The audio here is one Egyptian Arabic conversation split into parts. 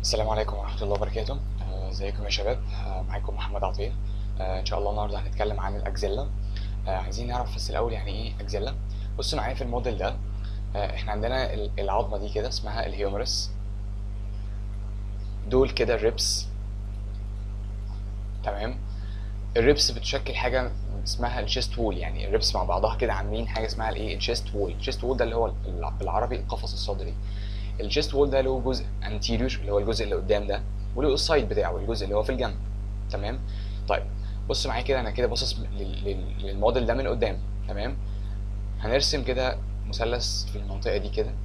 السلام عليكم ورحمة الله وبركاته آه، ازيكم يا شباب آه، معاكم محمد عطية آه، ان شاء الله النهارده هنتكلم عن الاكزيلا آه، عايزين نعرف بس الاول يعني ايه اكزيلا بصوا معايا في الموديل ده آه، احنا عندنا ال- العظمة دي كده اسمها الهيومرس دول كده الريبس تمام الريبس بتشكل حاجة اسمها الشيست وول يعني الريبس مع بعضها كده عاملين حاجة اسمها الايه الشيست وول الشيست وول ده اللي هو ال- بالعربي القفص الصدري الشيست وول ده له جزء انتيريور اللي هو الجزء اللي قدام ده وله السايد بتاعه الجزء اللي هو في الجنب تمام طيب بص معايا كده انا كده باصص لل- لل- للموديل ده من قدام تمام هنرسم كده مثلث في المنطقه دي كده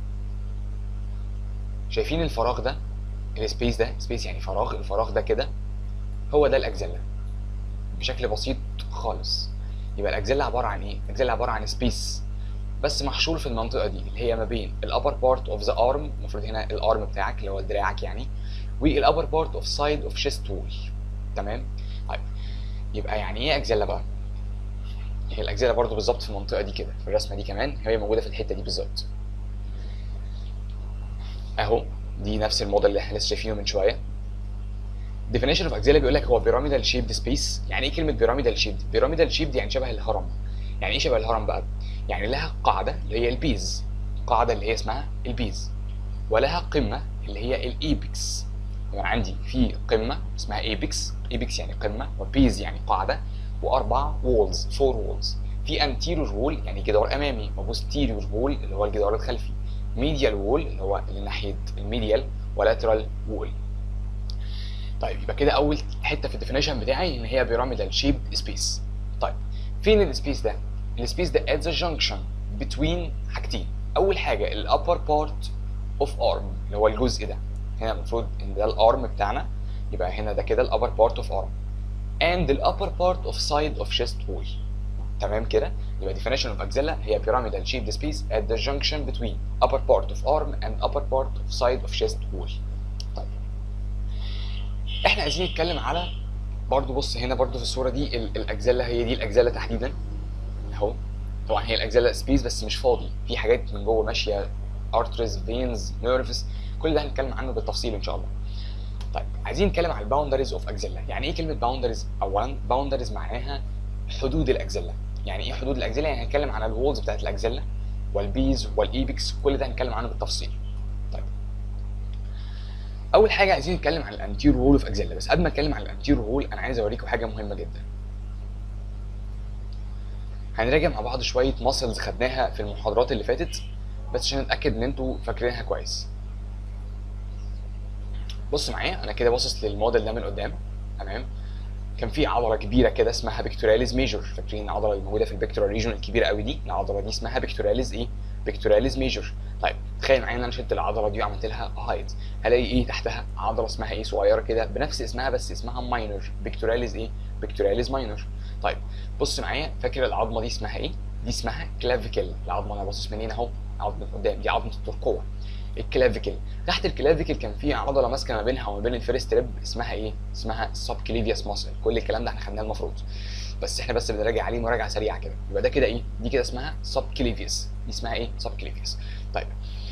شايفين الفراغ ده السبيس ده سبيس يعني فراغ الفراغ ده كده هو ده الاكزيلا بشكل بسيط خالص يبقى الاكزيلا عباره عن ايه الاكزيلا عباره عن سبيس بس محشور في المنطقه دي اللي هي ما بين الابر بارت اوف ذا ارم المفروض هنا الارم بتاعك اللي هو دراعك يعني والابر بارت اوف سايد اوف شيست وول تمام طيب يبقى يعني ايه اكزيلا بقى هي الاكزيلا برضو بالظبط في المنطقه دي كده في الرسمه دي كمان هي موجوده في الحته دي بالظبط اهو دي نفس الموديل اللي احنا لسه شايفينه من شويه definition of axilla بيقول لك هو pyramidal shaped space يعني ايه كلمه pyramidal shaped pyramidal shaped يعني شبه الهرم يعني ايه شبه الهرم بقى يعني لها قاعده اللي هي البيز قاعده اللي هي اسمها البيز ولها قمه اللي هي الايبكس يعني عندي في قمه اسمها ايبكس ايبكس يعني قمه وبيز يعني قاعده واربع وولز فور وولز في انتيريور وول يعني جدار امامي وبوستيريور وول اللي هو الجدار الخلفي ميديال وول اللي هو اللي ناحيه الميديال ولاترال وول طيب يبقى كده اول حته في الديفينيشن بتاعي ان هي بيراميدال شيب سبيس طيب فين السبيس ده السبيس ده at the junction between حاجتين اول حاجه الابر بارت اوف ارم اللي هو الجزء ده هنا المفروض ان ده الارم بتاعنا يبقى هنا ده كده الابر بارت اوف ارم and the upper part of side of chest wall تمام كده يبقى definition of axilla هي pyramidal shaped space at the junction between upper part of arm and upper part of side of chest wall طيب احنا عايزين نتكلم على برضو بص هنا برضو في الصوره دي ال- الاكزيلا هي دي الاكزيلا تحديدا اهو طبعا هي الاكزيلا سبيس بس مش فاضي في حاجات من جوه ماشيه ارترز فينز نيرفز كل ده هنتكلم عنه بالتفصيل ان شاء الله طيب عايزين نتكلم عن الباوندريز اوف اكزيلا يعني ايه كلمه باوندريز اولا باوندريز معناها حدود الاكزيلا يعني ايه حدود الاكزيلا يعني هنتكلم عن الوولز بتاعت الاكزيلا والبيز والايبكس كل ده هنتكلم عنه بالتفصيل طيب اول حاجه عايزين نتكلم عن الانتير وول اوف اكزيلا بس قبل ما اتكلم عن الانتير وول انا عايز اوريكم حاجه مهمه جدا هنراجع مع بعض شويه ماسلز خدناها في المحاضرات اللي فاتت بس عشان نتاكد ان انتوا فاكرينها كويس بص معايا انا كده باصص للموديل ده من قدام تمام كان في عضله كبيره كده اسمها بيكتوراليز ميجور فاكرين العضله اللي موجوده في البيكتورال ريجون الكبيره قوي دي العضله دي اسمها بيكتوراليز ايه بيكتوراليز ميجور طيب تخيل معايا ان انا شلت العضله دي وعملت لها هايد هلاقي ايه تحتها عضله اسمها ايه صغيره كده بنفس اسمها بس اسمها ماينور بيكتوراليز ايه بيكتوراليز ماينور طيب بص معايا فاكر العظمه دي اسمها ايه دي اسمها كلافيكل العظمه اللي انا باصص منين اهو عظمه قدام دي عظمه الترقوه الكلافيكل تحت الكلافيكل كان في عضله ماسكه ما بينها وما بين الفيرست ريب اسمها ايه اسمها السب كليفيوس ماسل كل الكلام ده احنا خدناه المفروض بس احنا بس بنراجع عليه مراجعه سريعه كده يبقى ده كده ايه دي كده اسمها سب كليفيوس دي اسمها ايه سب كليفيوس طيب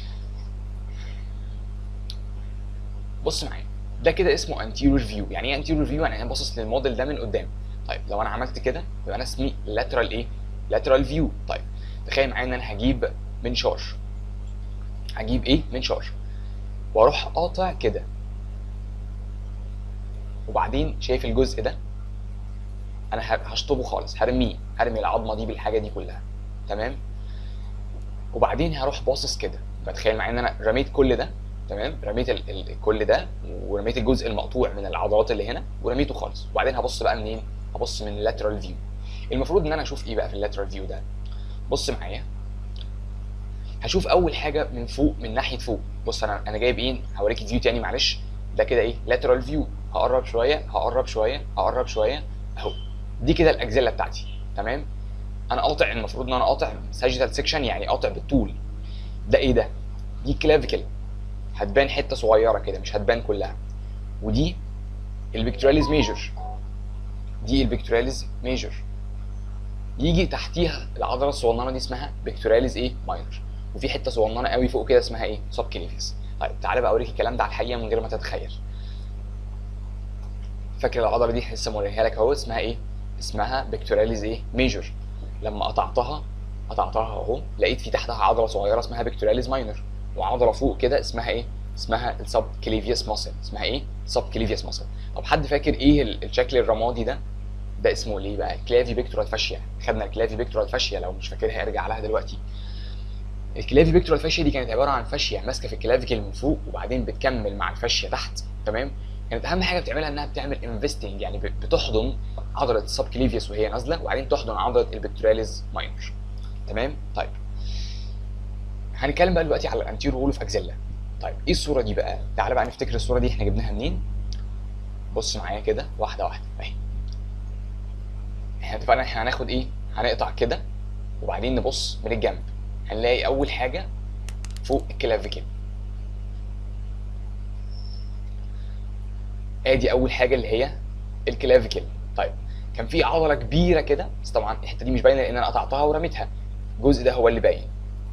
بص معايا ده كده اسمه anterior فيو يعني ايه anterior فيو يعني انا باصص للموديل ده من قدام طيب لو انا عملت كده يبقى انا اسمي lateral ايه lateral فيو طيب تخيل معايا ان انا هجيب منشار هجيب ايه منشار واروح قاطع كده وبعدين شايف الجزء ده انا ه- هشطبه خالص هرميه هرمي العظمه دي بالحاجه دي كلها تمام وبعدين هروح باصص كده بتخيل معايا ان انا رميت كل ده تمام رميت ال ال كل ده ورميت الجزء المقطوع من العضلات اللي هنا ورميته خالص وبعدين هبص بقى منين هبص من اللاترال فيو المفروض ان انا اشوف ايه بقى في اللاترال فيو ده بص معايا هشوف اول حاجه من فوق من ناحيه فوق بص انا انا جايب ايه هوريك الفيو تاني معلش ده كده ايه لاترال فيو هقرب شويه هقرب شويه هقرب شويه اهو دي كده الاكزيلا بتاعتي تمام انا قاطع المفروض ان انا قاطع ساجيتال سيكشن يعني قاطع بالطول ده ايه ده دي كلافيكل هتبان حته صغيره كده مش هتبان كلها ودي البيكتوراليز ميجور دي البيكتوراليز ميجور يجي تحتيها العضله الصغننه دي اسمها بيكتوراليز ايه ماينر وفي حته صغننه قوي فوق كده اسمها ايه سب كليفيس طيب تعالى بقى اوريك الكلام ده على الحقيقه من غير ما تتخيل فاكر العضله دي لسه موريها لك اهو اسمها ايه اسمها بيكتوراليز ايه ميجور لما قطعتها قطعتها اهو لقيت في تحتها عضله صغيره اسمها بيكتوراليز ماينر وعضله فوق كده اسمها ايه اسمها السب كليفيوس ماسل اسمها ايه سب كليفيوس ماسل طب حد فاكر ايه ال- الشكل الرمادي ده ده اسمه ليه بقى كلافي بيكتورال فاشيا خدنا الكلافي بيكتورال فاشيا لو مش فاكرها ارجع لها دلوقتي الكلافي بيكتورال فاشيا دي كانت عباره عن فاشيا ماسكه في الكلافيكل من فوق وبعدين بتكمل مع الفاشيا تحت تمام كانت اهم حاجه بتعملها انها بتعمل انفستنج يعني ب- بتحضن عضله السب كليفيوس وهي نازله وبعدين تحضن عضله البكتوراليز ماينر تمام طيب هنتكلم بقى دلوقتي على الانتيرو وول اوف اكزيلا طيب ايه الصوره دي بقى تعالى بقى نفتكر الصوره دي احنا جبناها منين بص معايا كده واحده واحده اهي احنا اتفقنا احنا هناخد ايه هنقطع كده وبعدين نبص من الجنب هنلاقي اول حاجه فوق الكلافيكل ادي اول حاجه اللي هي الكلافيكل طيب كان في عضله كبيره كده بس طبعا الحته دي مش باينه لان انا قطعتها ورميتها الجزء ده هو اللي باين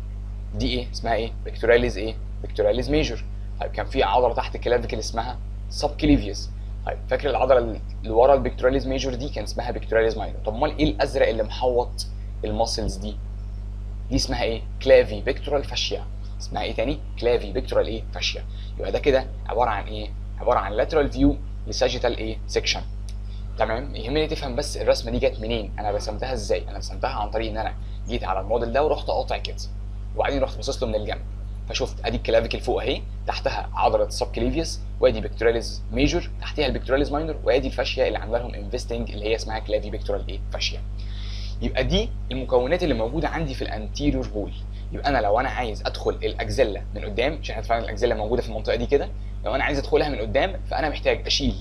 دي ايه اسمها ايه بيكتوراليز ايه بيكتوراليز ميجور طيب كان في عضله تحت الكلافيكل اسمها سب كليفيوس طيب فاكر العضله اللي ورا البيكتوراليز ميجور دي كان اسمها بيكتوراليز ماينور طب امال ايه الازرق اللي محوط الماسلز دي دي اسمها ايه كلافي بيكتورال فاشيا اسمها ايه تاني كلافي بيكتورال ايه فاشيا يبقى ده كده عباره عن ايه عباره عن lateral فيو لساجيتال ايه سيكشن تمام يهمني تفهم بس الرسمه دي جت منين انا رسمتها ازاي انا رسمتها عن طريق ان انا جيت على الموديل ده ورحت قاطع كده وبعدين رحت باصص له من الجنب فشفت ادي الكلافيكل فوق اهي تحتها عضله السب كليفيوس وادي بيكتوراليز ميجور تحتها البيكتوراليز ماينور وادي الفاشيا اللي عامله لهم انفستنج اللي هي اسمها كلافي بيكتورال ايه فاشيا يبقى دي المكونات اللي موجوده عندي في الانتيريور وول يبقى انا لو انا عايز ادخل الاكزيلا من قدام عشان احنا اتفقنا الاكزيلا موجوده في المنطقه دي كده لو انا عايز ادخلها من قدام فانا محتاج اشيل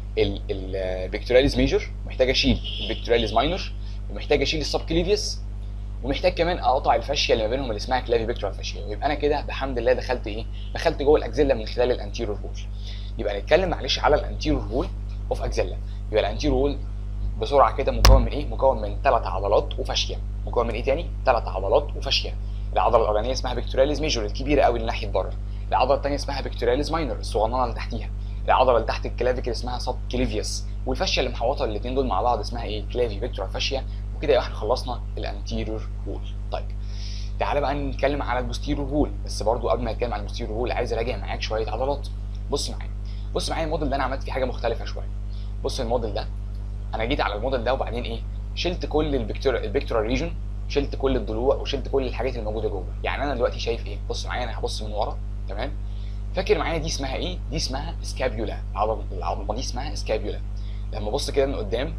البيكتوراليز ميجور محتاج اشيل البيكتوراليز ماينور ومحتاج اشيل السب كليفيوس ومحتاج كمان اقطع الفاشيه اللي ما بينهم اللي اسمها كلافي بيكتورال فاشيا ويبقى انا كده بحمد الله دخلت ايه دخلت جوه الاكزيلا من خلال الانتيريور وول يبقى نتكلم معلش على الانتيريور وول اوف اكزيلا يبقى الانتيريور وول بسرعه كده مكون من ايه مكون من ثلاث عضلات وفاشيه مكون من ايه تاني ثلاث عضلات وفاشيه العضله الاولانيه اسمها بيكتوراليز ميجور الكبيره قوي اللي ناحيه بره العضله الثانيه اسمها بيكتوراليز ماينور الصغننه اللي تحتيها العضله اللي تحت الكلافيكل اسمها سب كليفيوس والفاشيه اللي محوطه الاثنين دول مع بعض اسمها ايه كلافي بيكتورال فاشيا وكده يبقى احنا خلصنا الانتيريور وول طيب تعالى بقى نتكلم على البوستيريور وول بس برضو قبل ما نتكلم على البوستيريور وول عايز اراجع معاك شويه عضلات بص معايا بص معايا الموديل ده انا عملت فيه حاجه مختلفه شويه بص الموديل ده انا جيت على الموديل ده وبعدين ايه شلت كل البكتور البكتورال ريجن شلت كل الضلوع وشلت كل الحاجات اللي موجوده جوه يعني انا دلوقتي شايف ايه بص معايا انا هبص من ورا تمام فاكر معايا دي اسمها ايه دي اسمها سكابيولا العظمه العظمه دي اسمها سكابيولا لما ابص كده من قدام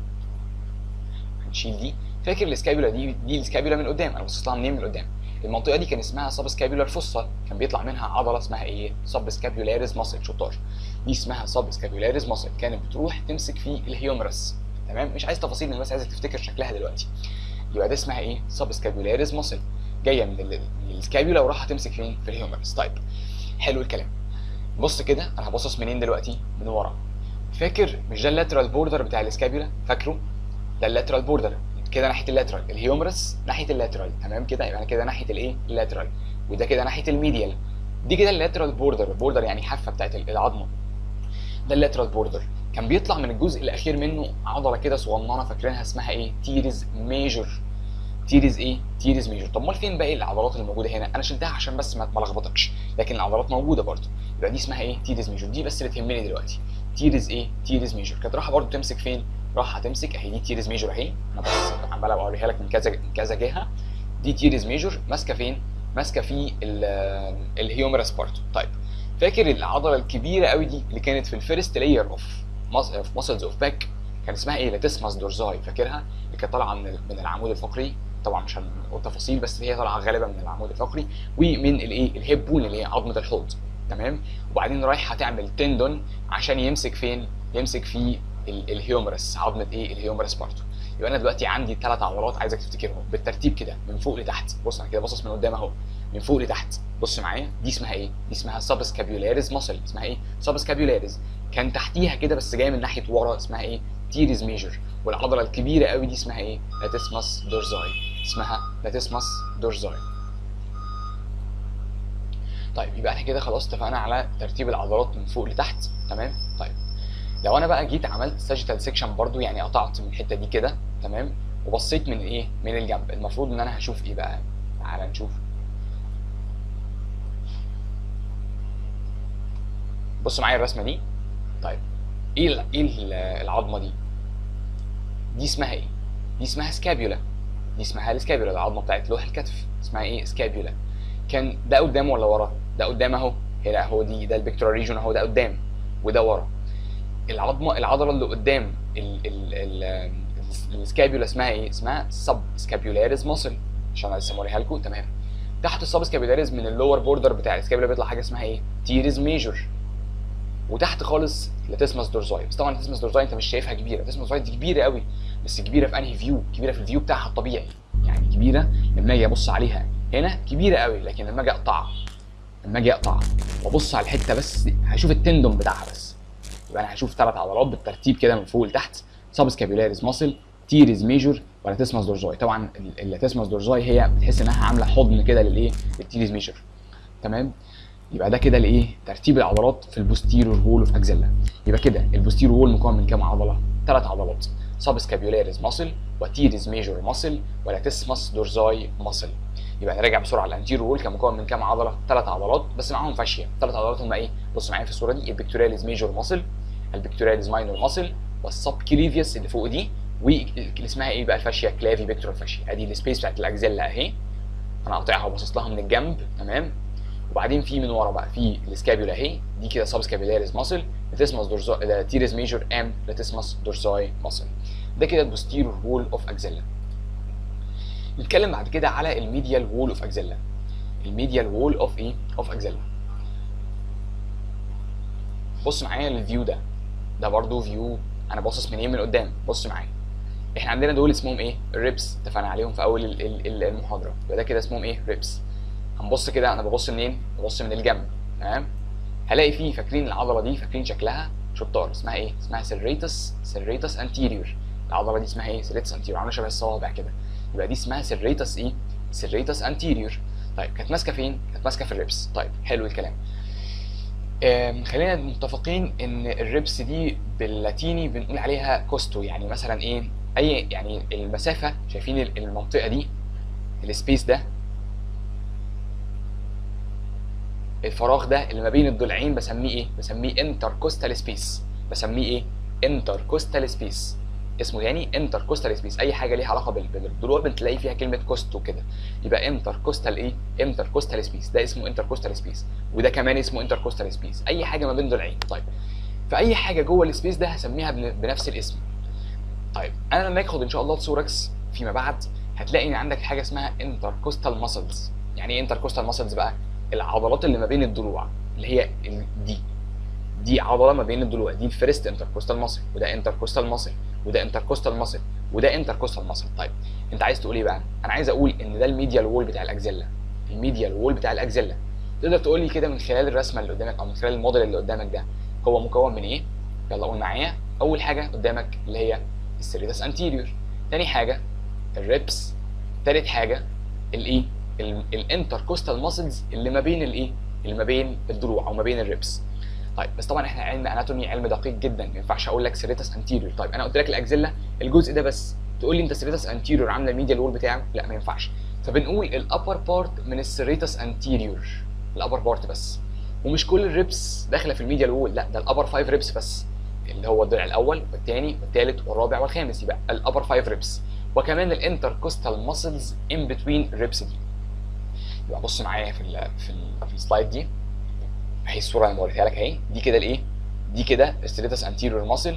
هنشيل دي فاكر السكابيولا دي دي السكابيولا من قدام انا بصيت لها منين من قدام المنطقه دي كان اسمها سب سكابيولار فوسا كان بيطلع منها عضله اسمها ايه سب سكابيولاريز ماسل شطار دي اسمها سب سكابيولاريز ماسل كانت بتروح تمسك في الهيومرس تمام مش عايز تفاصيل انا بس عايزك تفتكر شكلها دلوقتي يبقى ده اسمها ايه سب سكابيولاريز ماسل جايه من ال- من السكابيولا وراح تمسك فين في الهيومرس طيب حلو الكلام بص كده انا هبصص منين دلوقتي من ورا فاكر مش ده اللاترال بوردر بتاع السكابيولا فاكره ده اللاترال بوردر كده ناحيه اللاترال الهيومرس ناحيه اللاترال تمام كده يبقى انا كده ناحيه الايه اللاترال وده كده ناحيه الميديال دي كده اللاترال بوردر بوردر يعني حافه بتاعت العظمه ده اللاترال بوردر كان بيطلع من الجزء الاخير منه عضله كده صغننه فاكرينها اسمها ايه تيريز ميجور تيريز ايه تيريز ميجور طب امال فين باقي العضلات اللي موجوده هنا انا شلتها عشان بس ما ما لخبطكش لكن العضلات موجوده برضه يبقى دي اسمها ايه تيريز ميجور دي بس اللي تهمني دلوقتي تيريز ايه تيريز ميجور كانت رايحه برضه تمسك فين راح هتمسك اهي دي تيريز ميجور اهي انا بس عمال اوريها لك من كذا من كذا جهه دي تيريز ميجور ماسكه فين ماسكه في ال- الهيومرس بارت طيب فاكر العضله الكبيره قوي دي اللي كانت في الفيرست لاير اوف ماسلز اوف باك كان اسمها ايه لاتسماس دورزاي فاكرها اللي كانت طالعه من من العمود الفقري طبعا مش هنقول تفاصيل بس هي طالعه غالبا من العمود الفقري ومن الايه الهيب بون اللي هي عظمه الحوض تمام وبعدين رايحه تعمل تندون عشان يمسك فين يمسك في ال- الهيومرس عظمه ايه الهيومرس بارتو يبقى انا دلوقتي عندي ثلاث عضلات عايزك تفتكرهم بالترتيب كده من فوق لتحت بص انا كده باصص من قدام اهو من فوق لتحت بص معايا دي اسمها ايه دي اسمها سابسكابيولاريز ماسل اسمها ايه سابسكابيولاريز كان تحتيها كده بس جايه من ناحيه ورا اسمها ايه تيريز ميجر والعضله الكبيره قوي دي اسمها ايه لاتسماس دورزاي اسمها لاتسماس دورزاي طيب يبقى احنا كده خلاص اتفقنا على ترتيب العضلات من فوق لتحت تمام طيب لو انا بقى جيت عملت ساجيتال سيكشن برضو يعني قطعت من الحته دي كده تمام وبصيت من ايه من الجنب المفروض ان انا هشوف ايه بقى تعالى نشوف بص معايا الرسمه دي طيب ايه ال- ايه ال- العظمه دي دي اسمها ايه دي اسمها سكابيولا دي اسمها السكابيولا العظمه بتاعت لوح الكتف اسمها ايه سكابيولا كان ده قدام ولا ورا ده قدام اهو هنا اهو دي ده البكتورال ريجون اهو ده قدام وده ورا العظمه العضله اللي قدام ال ال ال السكابيولا اسمها ايه اسمها سب سكابيولاريز ماسل عشان انا لسه موريها لكم تمام تحت السب سكابيولاريز من اللور بوردر بتاع السكابيولا بيطلع حاجه اسمها ايه تيريز ميجور وتحت خالص لاتسماس دورزاي بس طبعا لاتسماس دورزاي انت مش شايفها كبيره لاتسماس دورزاي دي كبيره قوي بس كبيره في انهي فيو كبيره في الفيو بتاعها الطبيعي يعني كبيره لما اجي ابص عليها هنا كبيره قوي لكن لما اجي اقطعها لما اجي اقطعها وابص على الحته بس هشوف التندون بتاعها بس يبقى انا هشوف ثلاث عضلات بالترتيب كده من فوق لتحت سب سكابيولاريز ماسل تيريز ميجور ولاتسماس دورزاي طبعا ال- اللاتسماس دورزاي هي بتحس انها عامله حضن كده للايه للتيريز ميجور تمام يبقى ده كده الايه ترتيب العضلات في البوستيرور وول اوف اكزيلا يبقى كده البوستيرور وول مكون من كام عضله ثلاث عضلات سب سكابيولاريز ماسل وتيريز ميجور ماسل ولاتسماس دورزاي ماسل يبقى نراجع بسرعه الانتيرور وول كان مكون من كام عضله ثلاث عضلات بس معاهم فاشيه ثلاث عضلات هم ايه بص معايا في الصوره دي البكتوراليز ميجور ماسل البكتوراليز ماينور ماسل والسب كليفيوس اللي فوق دي واللي اسمها ايه بقى الفاشيه كلافي بيكتورال فاشيه ادي السبيس بتاعت الاكزيلا اهي انا قاطعها وباصص لها من الجنب تمام وبعدين في من ورا بقى في السكابيولا اهي دي كده سب سكابيولاريز ماسل لاتسماس دورزاي تيريز ميجور ام لاتسماس دورزاي ماسل ده كده البوستيرور وول اوف اكزيلا نتكلم بعد كده على الميديال وول اوف اكزيلا الميديال وول اوف ايه اوف اكزيلا بص معايا للفيو ده ده برضو فيو انا باصص منين من قدام بص معايا احنا عندنا دول اسمهم ايه الريبس اتفقنا عليهم في اول ال- ال- ال- المحاضره يبقى ده كده اسمهم ايه ريبس هنبص كده انا ببص منين ببص من الجنب تمام هلاقي فيه فاكرين العضله دي فاكرين شكلها شطار اسمها ايه اسمها سيريتس سيريتس انتيريور العضله دي اسمها ايه سيريتس انتيريور عامله شبه الصوابع كده يبقى دي اسمها سيريتس ايه سيريتس انتيريور طيب كانت ماسكه فين كانت ماسكه في الريبس طيب حلو الكلام آم، خلينا متفقين ان الريبس دي باللاتيني بنقول عليها كوستو يعني مثلا ايه اي يعني المسافه شايفين ال- المنطقه دي السبيس ده الفراغ ده اللي ما بين الضلعين بسميه ايه بسميه انتركوستال سبيس بسميه ايه انتركوستال سبيس اسمه يعني انتركوستال سبيس اي حاجه ليها علاقه بال- بالضلوع بتلاقي فيها كلمه كوستو كده يبقى انتركوستال ايه انتركوستال سبيس ده اسمه انتركوستال سبيس وده كمان اسمه انتركوستال سبيس اي حاجه ما بين ضلعين طيب فاي حاجه جوه السبيس ده هسميها بن- بنفس الاسم طيب انا لما اخد ان شاء الله الثوركس فيما بعد هتلاقي ان عندك حاجه اسمها انتركوستال ماسلز يعني ايه انتركوستال ماسلز بقى العضلات اللي ما بين الضلوع اللي هي ال- دي دي عضله ما بين الضلوع دي الفيرست انتركوستال ماسل وده انتركوستال ماسل وده انتركوستال ماسل وده انتركوستال ماسل طيب انت عايز تقول ايه بقى انا عايز اقول ان ده الميديال وول بتاع الاكزيلا الميديال وول بتاع الاكزيلا تقدر تقول لي كده من خلال الرسمه اللي قدامك او من خلال الموديل اللي قدامك ده هو مكون من ايه يلا قول معايا اول حاجه قدامك اللي هي السيريتس انتيريور تاني حاجه الريبس تالت حاجه الايه الانتركوستال ماسلز اللي ما بين الايه اللي ما بين الضلوع او ما بين الريبس طيب بس طبعا احنا علم اناتومي علم دقيق جدا ما ينفعش اقول لك سيريتس انتيريور طيب انا قلت لك الاكزيلا الجزء ده بس تقول لي انت سيريتس انتيريور عامله الميديال وول بتاعه لا ما ينفعش فبنقول الابر بارت من السيريتس انتيريور الابر بارت بس ومش كل الريبس داخله في الميديال وول لا ده الابر 5 ريبس بس اللي هو الضلع الاول والثاني والثالث والرابع والخامس يبقى الابر 5 ريبس وكمان الانتركوستال ماسلز ان بتوين الريبس دي يبقى بص معايا في ال في, ال في السلايد دي اهي الصوره اللي بوريها لك اهي دي كده الايه دي كده الستريتس انتيريور ماسل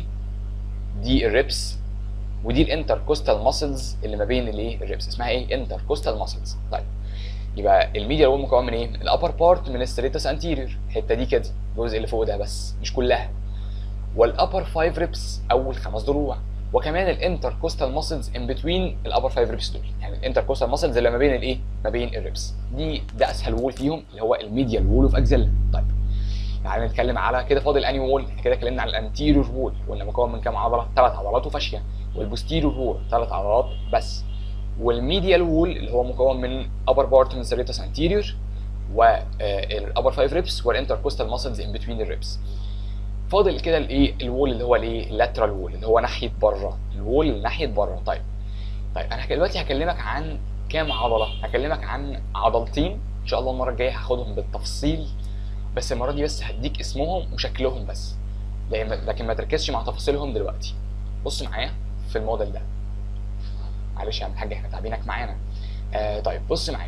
دي الريبس ودي الانتركوستال ماسلز اللي ما بين الايه الريبس اسمها ايه انتركوستال ماسلز طيب يبقى الميديال وول مكون من ايه الابر بارت من الستريتس انتيريور الحته دي كده الجزء اللي فوق ده بس مش كلها والابر 5 ريبس اول خمس ضلوع وكمان الانتركوستال ماسلز ان بتوين الابر 5 ريبس دول يعني الانتركوستال ماسلز اللي ما بين الايه ما بين الريبس دي ده اسهل وول فيهم اللي هو الميديال وول اوف اكزيلا طيب تعالى نتكلم على كده فاضل اني وول احنا كده اتكلمنا على الانتيريور وول قلنا مكون من كام عضله ثلاث عضلات وفاشيه والبوستيريور وول ثلاث عضلات بس والميديال وول اللي هو مكون من ابر بارت من سيريتس انتيريور والابر 5 ريبس والانتركوستال ماسلز ان بتوين الريبس فاضل كده الايه الوول اللي هو الايه اللاترال وول اللي هو ناحيه بره الوول اللي ناحيه بره طيب طيب انا دلوقتي هكلمك عن كام عضله هكلمك عن عضلتين ان شاء الله المره الجايه هاخدهم بالتفصيل بس المره دي بس هديك اسمهم وشكلهم بس لكن ما تركزش مع تفاصيلهم دلوقتي بص معايا في الموديل ده معلش يا عم الحاج احنا تعبينك معانا آه طيب بص معايا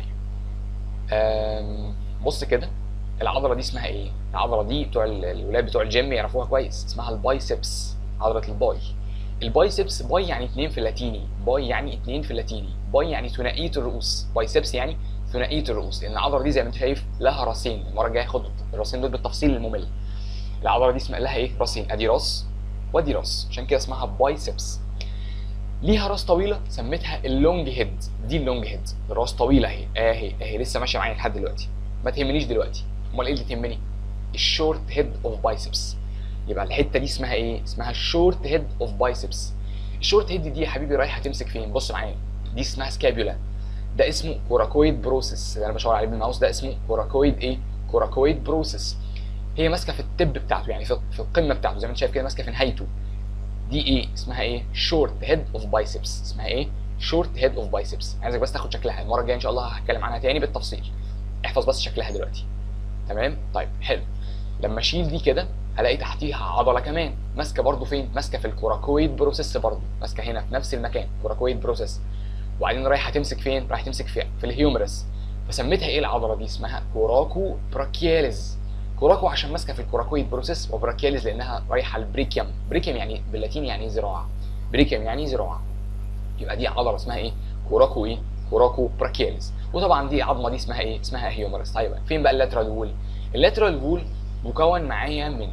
آه بص كده العضله دي اسمها ايه العضله دي بتوع الولاد بتوع الجيم يعرفوها كويس اسمها البايسبس عضله الباي البايسبس باي يعني اتنين في اللاتيني باي يعني اتنين في اللاتيني باي يعني ثنائيه الرؤوس بايسبس يعني ثنائيه الرؤوس لان العضله دي زي ما انت شايف لها راسين المره الجايه هاخد الراسين دول بالتفصيل الممل العضله دي اسمها لها ايه راسين ادي راس وادي راس عشان كده اسمها بايسبس ليها راس طويله سميتها اللونج هيد دي اللونج هيد راس طويله اهي اهي اهي لسه ماشيه معايا لحد دلوقتي ما تهمنيش دلوقتي امال ايه اللي تهمني الشورت هيد اوف بايسبس يبقى الحته دي اسمها ايه اسمها الشورت هيد اوف بايسبس الشورت هيد دي يا حبيبي رايحه تمسك فين بص معايا دي اسمها سكابيولا ده اسمه كوراكويد بروسيس اللي انا بشاور عليه بالماوس ده اسمه كوراكويد ايه كوراكويد بروسيس هي ماسكه في التب بتاعته يعني في القمه بتاعته زي ما انت شايف كده ماسكه في نهايته دي ايه اسمها ايه شورت هيد اوف بايسبس اسمها ايه شورت هيد اوف بايسبس عايزك بس تاخد شكلها المره الجايه ان شاء الله هتكلم عنها تاني بالتفصيل احفظ بس شكلها دلوقتي تمام طيب حلو لما اشيل دي كده هلاقي تحتيها عضله كمان ماسكه برضو فين ماسكه في الكوراكويد بروسيس برضو ماسكه هنا في نفس المكان كوراكويد بروسيس وبعدين رايحه تمسك فين رايحه تمسك في في الهيومرس فسميتها ايه العضله دي اسمها كوراكو براكياليز كوراكو عشان ماسكه في الكوراكويد بروسيس وبراكياليز لانها رايحه البريكيوم بريكيوم يعني باللاتيني يعني ذراع بريكيوم يعني ذراع يبقى دي عضله اسمها ايه كوراكو ايه كوراكو براكياليز وطبعا دي عظمه دي اسمها ايه اسمها هيومرس طيب فين بقى اللاترال وول اللاترال وول مكون معايا من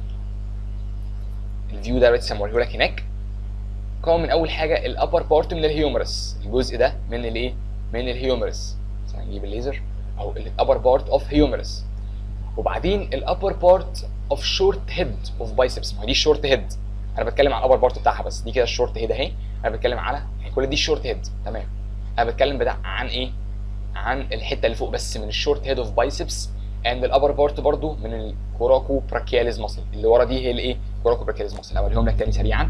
الفيو ده لسه موريه لك هناك مكون من اول حاجه الابر بارت من الهيومرس الجزء ده من الايه من الهيومرس نجيب الليزر او الابر بارت اوف هيومرس وبعدين الابر بارت اوف شورت هيد اوف بايسبس ما دي الشورت هيد انا بتكلم على الابر بارت بتاعها بس دي كده الشورت هيد اهي انا بتكلم على كل دي الشورت هيد تمام انا بتكلم بتاع عن ايه عن الحته اللي فوق بس من الشورت هيد اوف بايسبس اند الابر بارت برضو من الكوراكو براكياليز ماسل اللي ورا دي هي الايه كوراكو براكياليز ماسل اوريهم لك تاني سريعا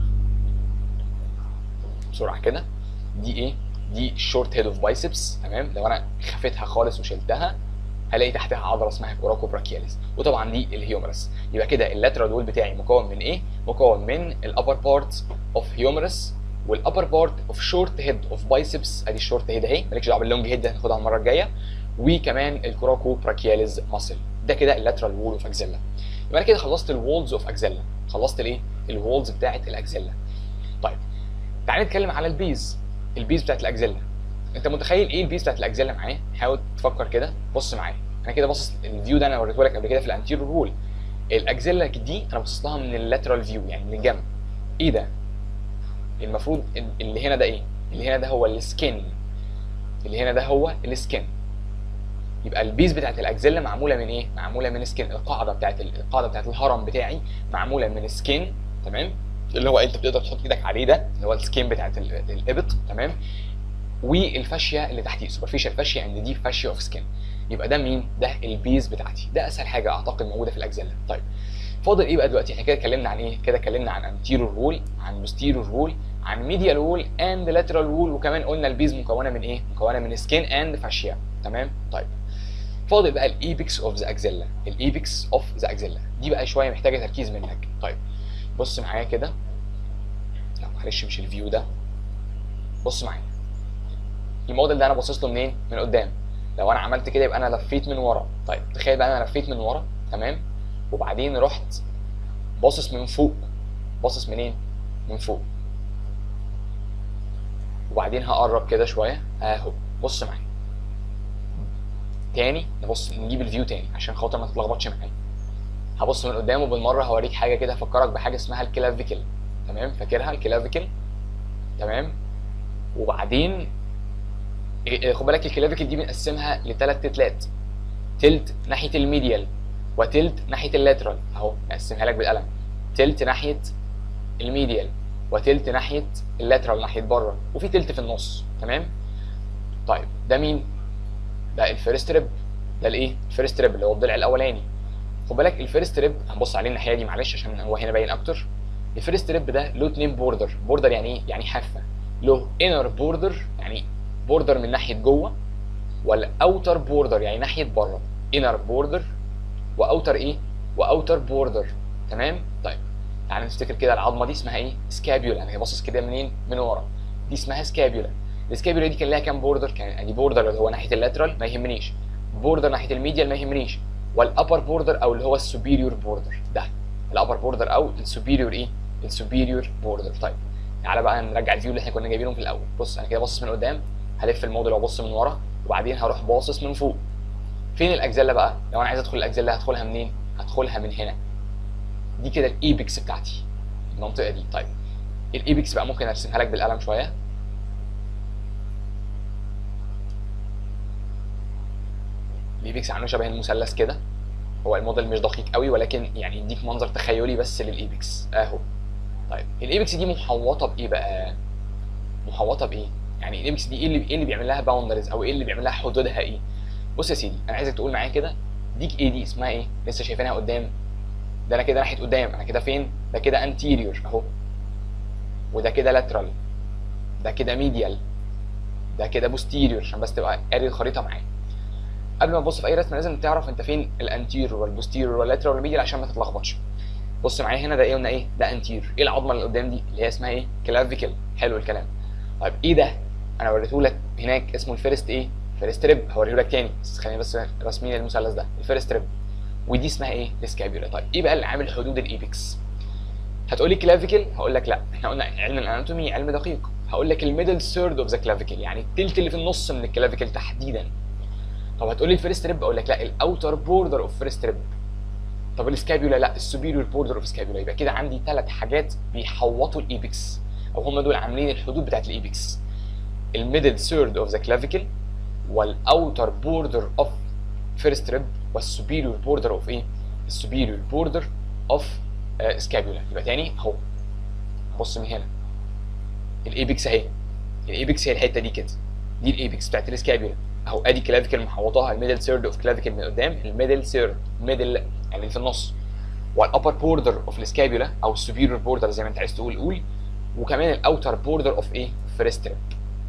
بسرعه كده دي ايه دي الشورت هيد اوف بايسبس تمام لو انا خفتها خالص وشلتها هلاقي تحتها عضله اسمها كوراكو براكياليز وطبعا دي الهيومرس يبقى كده اللاترال وول بتاعي مكون من ايه مكون من الابر بارت اوف هيومرس والابر بارت اوف شورت هيد اوف بايسبس ادي الشورت هيد اهي مالكش دعوه باللونج هيد هناخدها المره الجايه وكمان الكوراكو براكياليز ماسل ده كده اللاترال وول اوف اكزيلا يبقى انا كده خلصت الوولز اوف اكزيلا خلصت الايه الوولز بتاعه الاكزيلا طيب تعالى نتكلم على البيز البيز بتاعه الاكزيلا انت متخيل ايه البيز بتاعه الاكزيلا معايا حاول تفكر كده بص معايا انا كده باصص الفيو ده انا وريته لك قبل كده في الانتيريور وول الاكزيلا دي انا باصص لها من اللاترال فيو يعني من الجنب ايه ده المفروض اللي هنا ده ايه اللي هنا ده هو السكين اللي هنا ده هو السكين يبقى البيز بتاعت الاكزيلا معموله من ايه معموله من سكين القاعده بتاعت القاعده بتاعت الهرم بتاعي معموله من سكين تمام اللي هو انت بتقدر تحط ايدك عليه ده اللي هو السكين بتاعت الابط تمام والفاشيه اللي تحتيه سوبرفيشال فاشيه عند دي فاشيه اوف سكين يبقى ده مين ده البيز بتاعتي ده اسهل حاجه اعتقد موجوده في الاكزيلا طيب فاضل ايه بقى دلوقتي احنا كده اتكلمنا عن ايه كده اتكلمنا عن انتيرور وول عن بوستيرور وول عن ميديال وول اند لاترال وول وكمان قلنا البيز مكونه من ايه مكونه من سكين اند فاشيا تمام طيب فاضل بقى الايبكس اوف ذا اكزيلا الايبكس اوف ذا اكزيلا دي بقى شويه محتاجه تركيز منك طيب بص معايا كده لا معلش مش الفيو ده بص معايا الموديل ده انا باصص له منين من قدام لو انا عملت كده يبقى انا لفيت من ورا طيب تخيل بقى انا لفيت من ورا تمام وبعدين رحت باصص من فوق باصص منين من فوق وبعدين هقرب كده شويه اهو بص معايا تاني نبص نجيب الفيو تاني عشان خاطر ما تتلخبطش معايا هبص من قدام وبالمره هوريك حاجه كده افكرك بحاجه اسمها الكلافيكل تمام فاكرها الكلافيكل تمام وبعدين خد بالك الكلافيكل دي بنقسمها لثلاث تلات تلت ناحيه الميديال وتلت ناحيه اللاترال اهو مقسمها لك بالقلم تلت ناحيه الميديال وتلت ناحيه اللاترال ناحيه بره وفي تلت في النص تمام طيب ده مين ده الفيرست ريب ده الايه الفيرست ريب اللي هو الضلع الاولاني خد بالك الفيرست ريب هنبص عليه الناحيه دي معلش عشان هو هنا باين اكتر الفيرست ريب ده له اتنين بوردر بوردر يعني ايه يعني حافه له انر بوردر يعني بوردر من ناحيه جوه والاوتر بوردر يعني ناحيه بره انر بوردر واوتر ايه واوتر بوردر تمام طيب تعالى نفتكر كده العظمه دي اسمها ايه سكابيولا يعني هي باصص كده منين من ورا دي اسمها سكابيولا السكابيولا دي كان لها كام بوردر كان ادي بوردر اللي هو ناحيه اللاترال ما يهمنيش بوردر ناحيه الميديال ما يهمنيش والابر بوردر او اللي هو السوبيريور بوردر ده الابر بوردر او السوبيريور ايه السوبيريور بوردر طيب تعالى بقى نرجع الفيو اللي احنا كنا جايبينه في الاول بص انا كده باصص من قدام هلف الموديل وابص من ورا وبعدين هروح باصص من فوق فين الاجزله بقى لو انا عايز ادخل الاجزله هدخلها منين هدخلها من هنا دي كده الايبكس بتاعتي المنطقه دي طيب الايبكس بقى ممكن ارسمها لك بالقلم شويه الايبكس عامله شبه المثلث كده هو الموديل مش دقيق قوي ولكن يعني يديك منظر تخيلي بس للايبكس اهو طيب الايبكس دي محوطه بايه بقى محوطه بايه يعني الايبكس دي ايه اللي ايه اللي بيعمل لها باوندرز او ايه اللي بيعمل لها حدودها ايه بص يا سيدي انا عايزك تقول معايا كده ديك ايه دي اسمها ايه لسه شايفينها قدام ده انا كده ناحيه قدام انا كده فين ده كده انتيريور اهو وده كده لاترال ده كده ميديال ده كده بوستيريور عشان بس تبقى قاري الخريطه معايا قبل ما تبص في اي رسمه لازم تعرف انت فين الانتيريور والبوستيريور واللاترال والميديال عشان ما تتلخبطش بص معايا هنا ده ايه قلنا ايه ده انتيريور ايه العظمه اللي قدام دي اللي هي اسمها ايه كلافيكل حلو الكلام طيب ايه ده انا وريته لك هناك اسمه الفيرست ايه فيرست ريب هوريه لك تاني بس خلينا بس رسمين المثلث ده الفيرست ريب ودي اسمها ايه السكابيولا طيب ايه بقى اللي عامل حدود الايبكس هتقولي كلافيكل هقول لك لا احنا قلنا علم الاناتومي علم دقيق هقول لك الميدل ثيرد اوف ذا كلافيكل يعني التلت اللي في النص من الكلافيكل تحديدا طب هتقولي الفيرست ريب اقول لك لا الاوتر بوردر اوف فيرست ريب طب السكابيولا لا السوبيريور بوردر اوف سكابيولا يبقى كده عندي ثلاث حاجات بيحوطوا الايبكس او هم دول عاملين الحدود بتاعت الايبكس الميدل ثيرد اوف ذا كلافيكل والاوتر بوردر اوف فيرست ريب والسوبيريور بوردر اوف ايه السوبيريور بوردر اوف سكابيولا يبقى تاني اهو بص من هنا الايبكس اهي الايبكس هي الحته دي كده دي الايبكس بتاعت السكابيولا اهو ادي كلافيكل محوطاها الميدل ثيرد اوف كلافيكل من قدام الميدل ثيرد ميدل يعني في النص والابر بوردر اوف السكابيولا او السوبيريور بوردر زي ما انت عايز تقول قول وكمان الاوتر بوردر اوف ايه فيرست ريب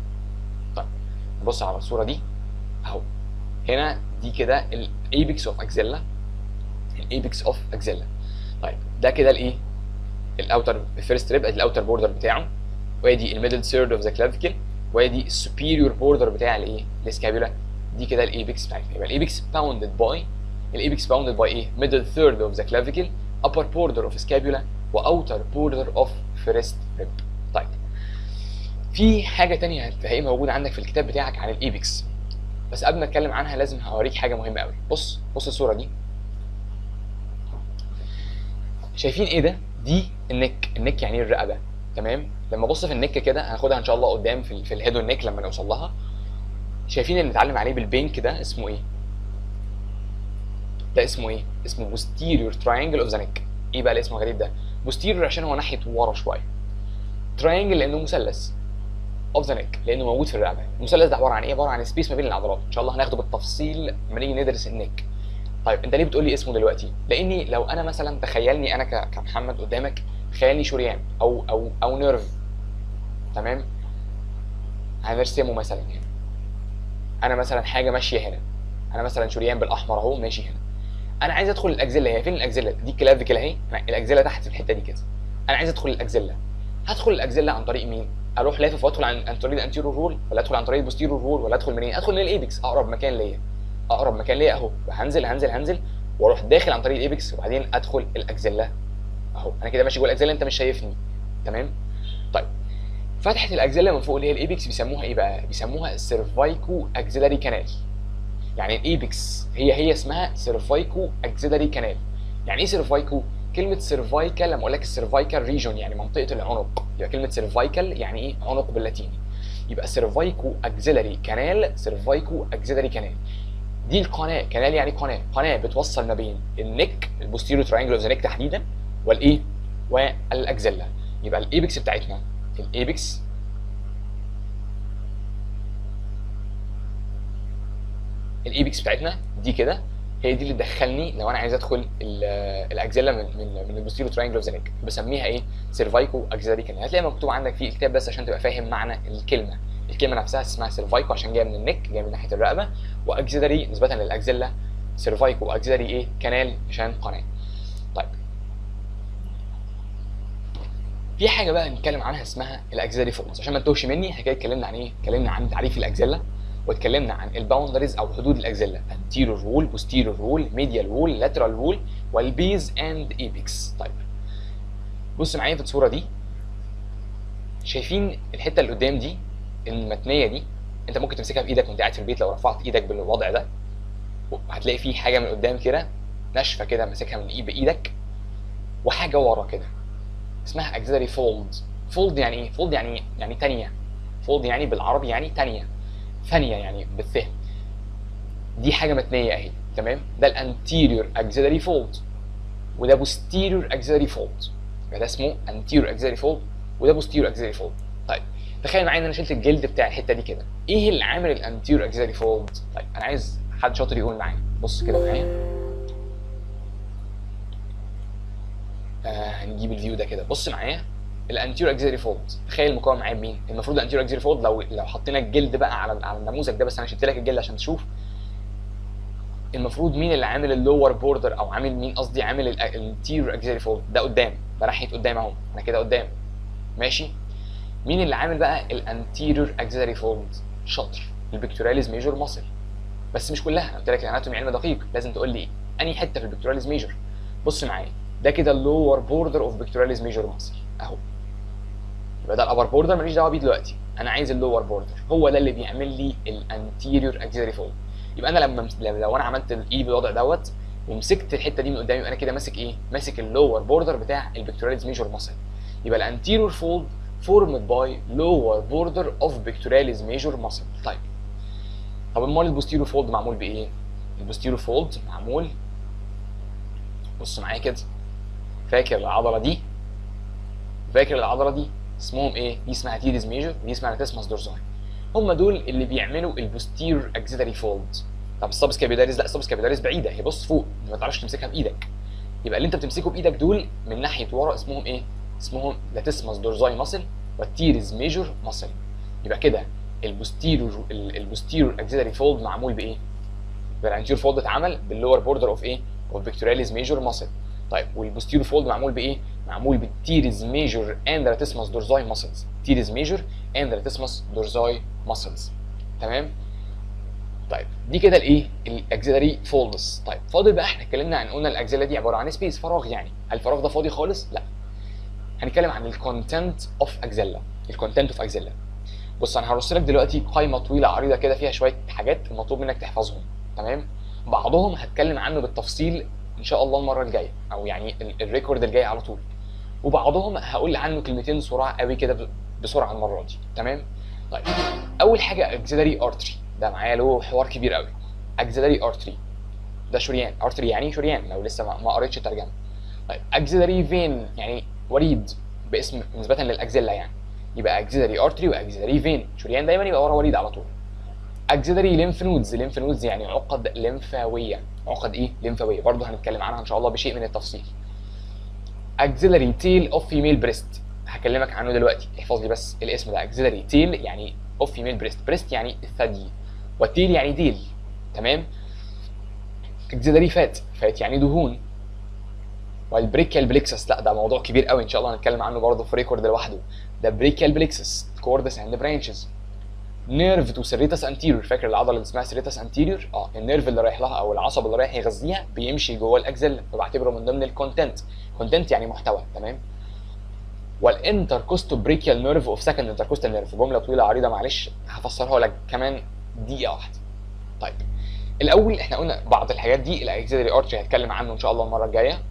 طيب بص على الصوره دي اهو هنا دي كده الايبكس اوف اكزيلا الايبكس اوف اكزيلا طيب ده كده الايه الاوتر الفيرست ريب ادي الاوتر بوردر بتاعه وادي الميدل ثيرد اوف ذا كلافيكل وادي السوبيريور بوردر بتاع الايه السكابيولا دي كده الايبكس بتاعتنا يبقى الايبكس باوندد باي الايبكس باوندد باي ايه ميدل ثيرد اوف ذا كلافيكل upper border of scapula واوتر border of first rib طيب في حاجه تانية هتلاقيها موجوده عندك في الكتاب بتاعك عن الايبكس بس قبل ما اتكلم عنها لازم هوريك حاجه مهمه قوي بص بص الصوره دي شايفين ايه ده دي النك النك يعني الرقبه تمام لما ابص في النك كده هناخدها ان شاء الله قدام في, ال- في الهيد والنك لما نوصل لها شايفين اللي نتعلم عليه بالبينك ده اسمه ايه ده اسمه ايه اسمه posterior triangle of the neck ايه بقى الاسم الغريب ده posterior عشان هو ناحيه ورا شويه triangle لانه مثلث of the neck لانه موجود في الرقبه المثلث ده عباره عن ايه عباره عن سبيس ما بين العضلات ان شاء الله هناخده بالتفصيل لما نيجي ندرس النك طيب انت ليه بتقول لي اسمه دلوقتي لاني لو انا مثلا تخيلني انا ك- كمحمد قدامك خيالني شريان او او او نيرف تمام هنرسمه مثلا هنا انا مثلا حاجه ماشيه هنا انا مثلا شريان بالاحمر اهو ماشي هنا انا عايز ادخل الاكزيلا هي فين الاكزيلا دي كلافيكل اهي أنا الاكزيلا تحت في الحته دي كده انا عايز ادخل الاكزيلا هدخل الاكزيلا عن طريق مين اروح لافف وادخل عن عن طريق الانتيرور رول ولا ادخل عن طريق البوستيرور رول ولا ادخل منين ادخل من الايبكس اقرب مكان ليا اقرب مكان ليا اهو هنزل هنزل هنزل واروح داخل عن طريق الايبكس وبعدين ادخل الاكزيلا اهو انا كده ماشي جوه الاكزيلا انت مش شايفني تمام طيب فتحه الاكزيلا من فوق اللي هي الايبكس بيسموها ايه بقى بيسموها السيرفايكو اكزيلاري كانال يعني الايبكس هي هي اسمها سيرفايكو اكزيلاري كانال يعني ايه سيرفايكو كلمه سيرفايكال لما اقول لك السيرفايكال ريجون يعني منطقه العنق يبقى كلمه سيرفايكال يعني ايه عنق باللاتيني يبقى سيرفايكو اكزيلاري كانال سيرفايكو اكزيلاري كانال دي القناه كانال يعني قناه قناه بتوصل ما بين النك البوستيريو تراينجل اوف ذا نيك تحديدا والايه والاكزيلا يبقى الايبكس بتاعتنا الايبكس الايبكس بتاعتنا دي كده هي دي اللي تدخلني لو انا عايز ادخل ال- الاكزيلا من من من البوستيرو تراينجل اوف ذا نيك بسميها ايه سيرفايكو اكزيلاري كانال هتلاقي مكتوب عندك في الكتاب بس عشان تبقى فاهم معنى الكلمه الكلمه نفسها اسمها سيرفايكو عشان جايه من النك جايه من ناحيه الرقبه واكزيلاري نسبه للاكزيلا سيرفايكو اكزيلاري ايه كانال عشان قناه طيب في حاجه بقى نتكلم عنها اسمها الاكزيلاري فولدز عشان ما تتوهش مني احنا كده اتكلمنا عن ايه اتكلمنا عن تعريف الاكزيلا واتكلمنا عن الباوندريز او حدود الاكزيلا anterior wall posterior wall medial wall lateral wall والبيز اند ايبكس طيب بص معايا في الصوره دي شايفين الحته اللي قدام دي المتنيه دي انت ممكن تمسكها بايدك وانت قاعد في البيت لو رفعت ايدك بالوضع ده هتلاقي في حاجه من قدام كده ناشفه كده ماسكها من ايد بايدك وحاجه ورا كده اسمها اكزيلاري فولد فولد يعني ايه فولد يعني يعني تانية فولد يعني بالعربي يعني تانية ثانيه يعني بالث دي حاجه متنيه اهي تمام ده الانتيريور اكزيلاري فولد وده بوستيريور اكزيلاري فولد يبقى ده اسمه انتيريور اكزيلاري فولد وده بوستيريور اكزيلاري فولد طيب تخيل معايا ان انا شلت الجلد بتاع الحته دي كده ايه اللي عامل الانتيريور اكزيلاري فولد طيب انا عايز حد شاطر يقول معايا بص كده معايا آه هنجيب الفيو ده كده بص معايا الانتيريور اكزيلاري فولد تخيل مكون معايا بمين المفروض الانتيريور اكزيلاري فولد لو لو حطينا الجلد بقى على على النموذج ده بس انا شلت لك الجلد عشان تشوف المفروض مين اللي عامل اللور بوردر او عامل مين قصدي عامل الانتيريور اكزيلاري فولد ده قدام ده ناحيه قدام اهو انا كده قدام ماشي مين اللي عامل بقى الانتيريور اكزيلاري فولد شاطر البكتوراليز ميجور ماسل بس مش كلها انا قلت لك الاناتومي علم دقيق لازم تقول لي انهي حته في البكتوراليز ميجور بص معايا ده كده اللور بوردر اوف بكتوراليز ميجور ماسل اهو يبقى ده الابر بوردر ماليش دعوه بيه دلوقتي انا عايز اللور بوردر هو ده اللي بيعمل لي الانتيريور اكزيلاري فولد يبقى انا لما لو انا عملت الايد بالوضع دوت ومسكت الحته دي من قدامي يبقى انا كده ماسك ايه؟ ماسك اللور بوردر بتاع البكتوراليز ميجور ماسل يبقى الانتيريور فولد formed by lower border of pectoralis major muscle طيب طب امال البوستيريور فولد معمول بايه؟ البوستيريور فولد معمول بص معايا كده فاكر العضله دي فاكر العضله دي اسمهم ايه؟ دي اسمها تيريز ميجور ودي اسمها لاتيسماس دورزاي هم دول اللي بيعملوا البوستيريور اكسيلاري فولد طب السبس كابيلاريز لا السبس كابيلاريز بعيده هي بص فوق ما تعرفش تمسكها بايدك يبقى اللي انت بتمسكه بايدك دول من ناحيه ورا اسمهم ايه؟ اسمهم لاتيسماس دورزاي ماسل والتيريز ميجور ماسل يبقى كده البوستيريور البوستيريور اكسيلاري فولد معمول بايه؟ يبقى الانتيريور فولد اتعمل باللور بوردر اوف ايه؟ اوف بيكتوراليز ميجور ماسل طيب والبوستيريور فولد معمول بايه؟ معمول بالتيريز ميجور اند لاتيسماس دورزاي ماسلز تيريز ميجور اند لاتيسماس دورزاي ماسلز تمام؟ طيب دي كده الايه؟ الاكسيلاري فولدز طيب فاضل بقى احنا اتكلمنا عن قلنا الاكسيلا دي عباره عن سبيس فراغ يعني هل الفراغ ده فاضي خالص؟ لا هنتكلم عن الكونتنت اوف اكزيلا الكونتنت اوف اكزيلا بص انا هرص لك دلوقتي قائمه طويله عريضه كده فيها شويه حاجات المطلوب منك تحفظهم تمام بعضهم هتكلم عنه بالتفصيل ان شاء الله المره الجايه او يعني الريكورد الجاي على طول وبعضهم هقول عنه كلمتين سرعه قوي كده بسرعه المره دي تمام طيب اول حاجه اكزيلاري ارتري ده معايا له حوار كبير قوي اكزيلاري ارتري ده شريان ارتري يعني شريان لو لسه ما قريتش الترجمه طيب اكزيلاري فين يعني وريد باسم نسبه للاكزيلا يعني يبقى اكزيلاري ارتري واكزيلاري فين شريان دايما يبقى ورا وريد على طول اكزيلاري ليمف نودز ليمف نودز يعني عقد لمفاويه عقد ايه لمفاويه برضه هنتكلم عنها ان شاء الله بشيء من التفصيل اكزيلاري تيل اوف فيميل بريست هكلمك عنه دلوقتي احفظ لي بس الاسم ده اكزيلاري تيل يعني اوف فيميل بريست بريست يعني الثدي والتيل يعني ديل تمام اكزيلاري فات فات يعني دهون والبريكيال بليكسس لا ده موضوع كبير قوي ان شاء الله هنتكلم عنه برضه في ريكورد لوحده ده بريكيال بليكسس كوردس اند برانشز نيرف تو سيريتاس انتيريور فاكر العضله اللي اسمها سيريتاس انتيريور اه النيرف اللي رايح لها او العصب اللي رايح يغذيها بيمشي جوه الاكزيلا فبعتبره من ضمن الكونتنت كونتنت يعني محتوى تمام والانتركوستو بريكيال نيرف اوف سكند انتركوستال نيرف جمله طويله عريضه معلش هفسرها لك كمان دقيقه واحده طيب الاول احنا قلنا بعض الحاجات دي الاكزيلري ارتري هتكلم عنه ان شاء الله المره الجايه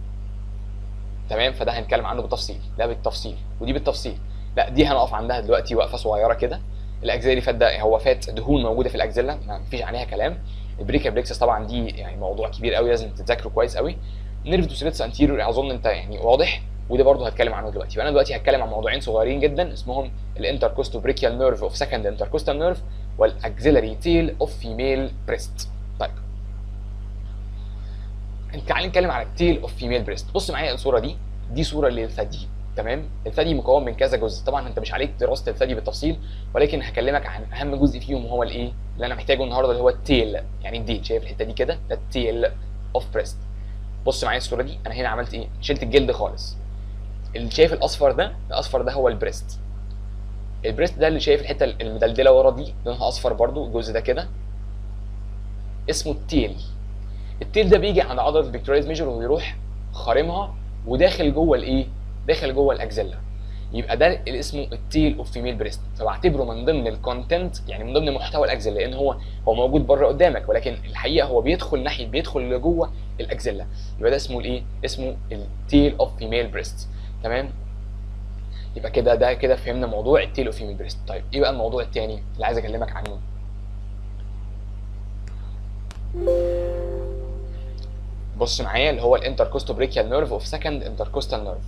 تمام فده هنتكلم عنه بالتفصيل ده بالتفصيل ودي بالتفصيل لا دي هنقف عندها دلوقتي وقفه صغيره كده الاكزيلري فات ده هو فات دهون موجوده في الاكزيلا ما فيش عليها كلام البريكا بليكسس طبعا دي يعني موضوع كبير قوي لازم تذاكره كويس قوي نيرف دوسيليتس انتيريور اظن انت يعني واضح وده برضه هتكلم عنه دلوقتي فانا دلوقتي هتكلم عن موضوعين صغيرين جدا اسمهم الانتركوستو بريكيال نيرف اوف سكند انتركوستال نيرف والاكزيلري تيل اوف فيميل بريست طيب تعالى نتكلم على التيل اوف فيميل بريست بص معايا الصوره دي دي صوره للثدي تمام الثدي مكون من كذا جزء طبعا انت مش عليك دراسه الثدي بالتفصيل ولكن هكلمك عن اهم جزء فيهم وهو الايه اللي انا محتاجه النهارده اللي هو التيل يعني الديل شايف الحته دي كده ده التيل اوف بريست بص معايا الصوره دي انا هنا عملت ايه شلت الجلد خالص اللي شايف الاصفر ده الاصفر ده هو البريست البريست ده اللي شايف الحته المدلدله ورا دي لونها اصفر برضو الجزء ده كده اسمه التيل التيل ده بيجي عند عضله البكتيريز ميجر ويروح خارمها وداخل جوه الايه داخل جوه الاكزيلا يبقى ده اللي اسمه التيل اوف فيميل بريست فبعتبره من ضمن الكونتنت يعني من ضمن محتوى الاكزيلا لان هو هو موجود بره قدامك ولكن الحقيقه هو بيدخل ناحيه بيدخل لجوه الاكزيلا يبقى ده اسمه الايه اسمه التيل اوف فيميل بريست تمام يبقى كده ده كده فهمنا موضوع التيل اوف فيميل بريست طيب ايه بقى الموضوع الثاني اللي عايز اكلمك عنه بص معايا اللي هو الانتركوستو بريكيال نيرف اوف سكند انتركوستال نيرف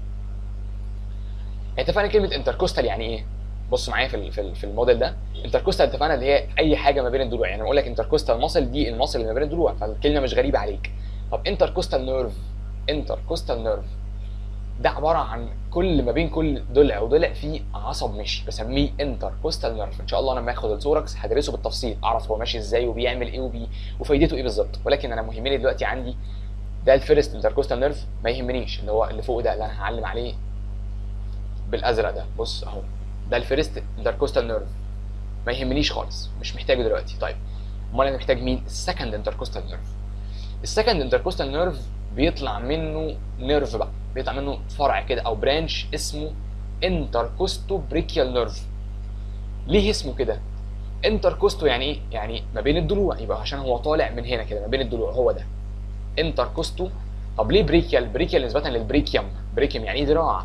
اتفقنا كلمه انتركوستال يعني ايه بص معايا في في في الموديل ده انتركوستال اتفقنا اللي هي اي حاجه ما بين الضلوع يعني بقول لك انتركوستال ماسل دي الماسل اللي ما بين الضلوع فالكلمه مش غريبه عليك طب انتركوستال نيرف انتركوستال نيرف ده عباره عن كل ما بين كل ضلع وضلع فيه عصب ماشي بسميه انتركوستال نيرف ان شاء الله لما اخد الثوركس هدرسه بالتفصيل اعرف هو ماشي ازاي وبيعمل ايه وبي... وفايدته ايه بالظبط ولكن انا مهمني دلوقتي عندي ده الفيرست انتركوستال نيرف ما يهمنيش اللي هو اللي فوق ده اللي انا هعلم عليه بالازرق ده بص اهو ده الفيرست انتركوستال نيرف ما يهمنيش خالص مش محتاجه دلوقتي طيب امال انا محتاج مين السكند انتركوستال نيرف السكند انتركوستال نيرف بيطلع منه نيرف بقى بيطلع منه فرع كده او برانش اسمه انتركوستو بريكيال نيرف ليه اسمه كده انتركوستو يعني ايه يعني ما بين الضلوع يبقى عشان هو طالع من هنا كده ما بين الضلوع هو ده انتركوستو طب ليه بريكيال بريكيال نسبه للبريكيوم بريكيوم يعني ايه ذراع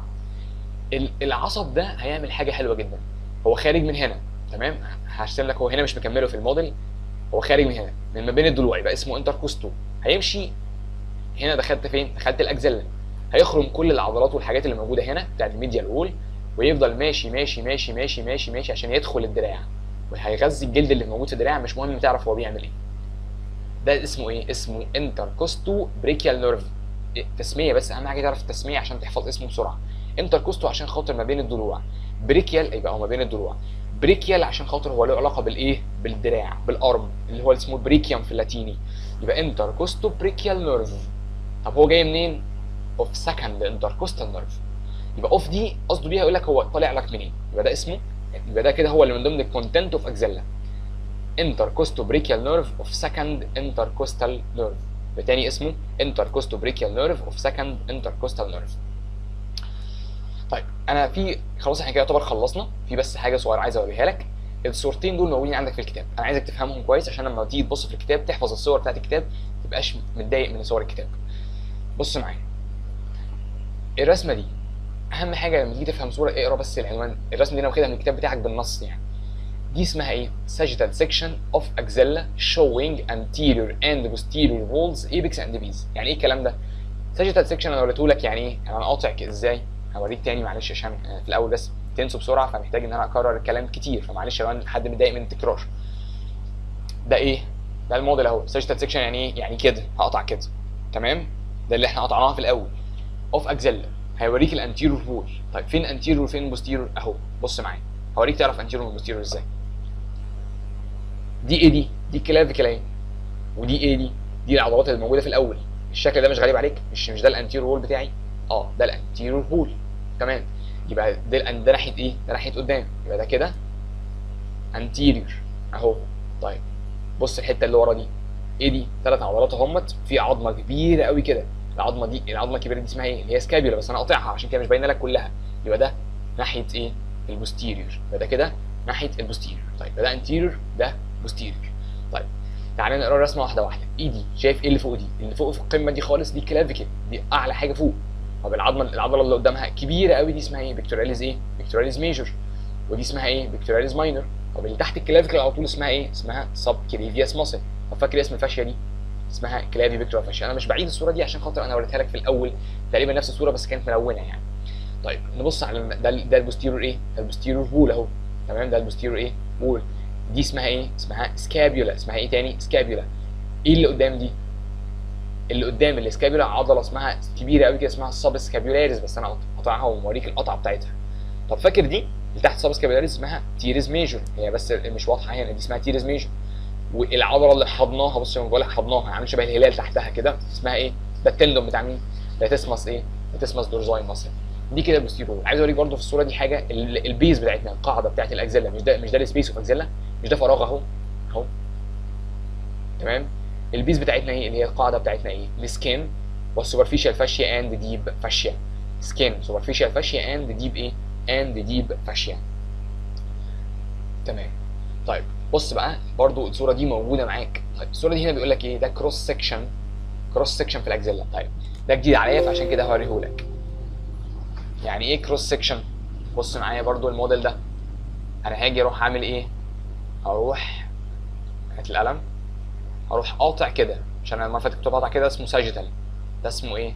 العصب ده هيعمل حاجه حلوه جدا هو خارج من هنا تمام هرسم لك هو هنا مش مكمله في الموديل هو خارج من هنا من ما بين الضلوع يبقى اسمه انتركوستو هيمشي هنا دخلت فين دخلت الاكزيلا هيخرم كل العضلات والحاجات اللي موجوده هنا بتاعت الميديال وول ويفضل ماشي ماشي ماشي ماشي ماشي ماشي عشان يدخل الدراع وهيغذي الجلد اللي موجود في الدراع مش مهم تعرف هو بيعمل ايه ده اسمه ايه اسمه انتركوستو بريكيال نيرف تسميه بس اهم حاجه تعرف التسميه عشان تحفظ اسمه بسرعه انتركوستو عشان خاطر ما بين الضلوع بريكيال يبقى هو ما بين الضلوع بريكيال عشان خاطر هو له علاقه بالايه بالدراع بالارم اللي هو اسمه بريكيوم في اللاتيني يبقى انتركوستو بريكيال نيرف طب هو جاي منين اوف سكند انتركوستال نيرف يبقى اوف دي قصده بيها يقول لك هو طالع لك منين يبقى ده اسمه يبقى ده كده هو اللي من ضمن الكونتنت اوف اكزيلا انتركوستو بريكيال نيرف اوف سكند انتركوستال نيرف بتاني اسمه انتركوستو بريكيال نيرف اوف سكند انتركوستال نيرف طيب انا في خلاص احنا كده يعتبر خلصنا في بس حاجه صغيره عايز اوريها لك الصورتين دول موجودين عندك في الكتاب انا عايزك تفهمهم كويس عشان لما تيجي تبص في الكتاب تحفظ الصور بتاعت الكتاب ما تبقاش متضايق من صور الكتاب بص معايا الرسمه دي اهم حاجه لما تيجي تفهم صوره اقرا بس العنوان الرسمه دي انا واخدها من الكتاب بتاعك بالنص يعني دي اسمها ايه sagittal section of axilla showing anterior and posterior walls apex and base يعني ايه الكلام ده sagittal section انا وريته لك يعني ايه انا قاطع ازاي هوريك تاني معلش عشان في الاول بس تنسوا بسرعه فمحتاج ان انا اكرر الكلام كتير فمعلش لو انا حد متضايق من التكرار ده ايه ده الموديل اهو sagittal section يعني ايه يعني كده هقطع كده تمام ده اللي احنا قطعناها في الاول اوف اكزيلا هيوريك الانتيرور وول طيب فين انتيرور وفين بوستيرور اهو بص معايا هوريك تعرف انتيرور وبوستيرور ازاي دي ايه دي دي كلافيكال اهي ودي ايه دي دي العضلات اللي موجوده في الاول الشكل ده مش غريب عليك مش مش ده الانتيرور وول بتاعي اه ده الانتيرور وول تمام يبقى ده ده ناحيه ايه ده ناحيه قدام يبقى ده كده انتيريور اهو طيب بص الحته اللي ورا دي ايه دي ثلاث عضلات اهمت في عظمه كبيره قوي كده العظمه دي العظمه الكبيره دي اسمها ايه اللي هي سكابيولا بس انا قاطعها عشان كده مش باينه لك كلها يبقى ده ناحيه ايه البوستيريور يبقى ده كده ناحيه البوستيريور طيب ده انتيريور ده بوستيريور طيب تعالى نقرا الرسمه واحده واحده ايه دي شايف ايه اللي فوق دي اللي فوق في القمه دي خالص دي كلافيكل دي اعلى حاجه فوق طب العظمه العضله اللي قدامها كبيره قوي دي اسمها ايه بيكتوراليز ايه بيكتوراليز ميجور ودي اسمها ايه بيكتوراليز ماينر طب اللي تحت الكلافيكل على طول اسمها ايه اسمها سب كليفياس ماسل طب فاكر اسم الفاشيه دي اسمها كلافي بيكتور فاشيا انا مش بعيد الصوره دي عشان خاطر انا وريتها لك في الاول تقريبا نفس الصوره بس كانت ملونه يعني طيب نبص على ده ده البوستيرور ايه ده البوستيرور بول اهو تمام ده البوستيرور ايه بول دي اسمها ايه اسمها سكابيولا اسمها ايه تاني سكابيولا ايه اللي قدام دي اللي قدام السكابيولا عضله اسمها كبيره قوي كده اسمها السب سكابيولاريس بس انا قطعها وموريك القطعه بتاعتها طب فاكر دي اللي تحت سب سكابيولاريس اسمها تيريز ميجور هي بس مش واضحه هنا دي اسمها تيريز ميجور والعضله اللي حضناها بص لما بقول لك حضناها عامل شبه الهلال تحتها كده اسمها ايه ده التندون بتاع مين لاتسمس ايه لاتسمس دورزاي مصر دي كده البوستيرور عايز اوريك برده في الصوره دي حاجه ال- البيز بتاعتنا القاعده بتاعت الاكزيلا مش ده مش ده السبيس اوف اكزيلا مش ده فراغ اهو اهو تمام البيز بتاعتنا ايه اللي هي القاعده بتاعتنا ايه السكين والسوبرفيشال فاشيا اند ديب فاشيا سكين سوبرفيشال فاشيا اند ديب ايه اند ديب فاشيا تمام طيب بص بقى برضو الصوره دي موجوده معاك طيب الصوره دي هنا بيقول لك ايه ده كروس سكشن كروس سكشن في الاكزيلا طيب ده جديد عليا فعشان كده هوريهولك يعني ايه كروس سكشن بص معايا برضو الموديل ده انا هاجي اروح اعمل ايه هروح هات القلم هروح قاطع كده عشان انا المره اللي فاتت كنت بقطع كده اسمه ساجيتال ده اسمه ايه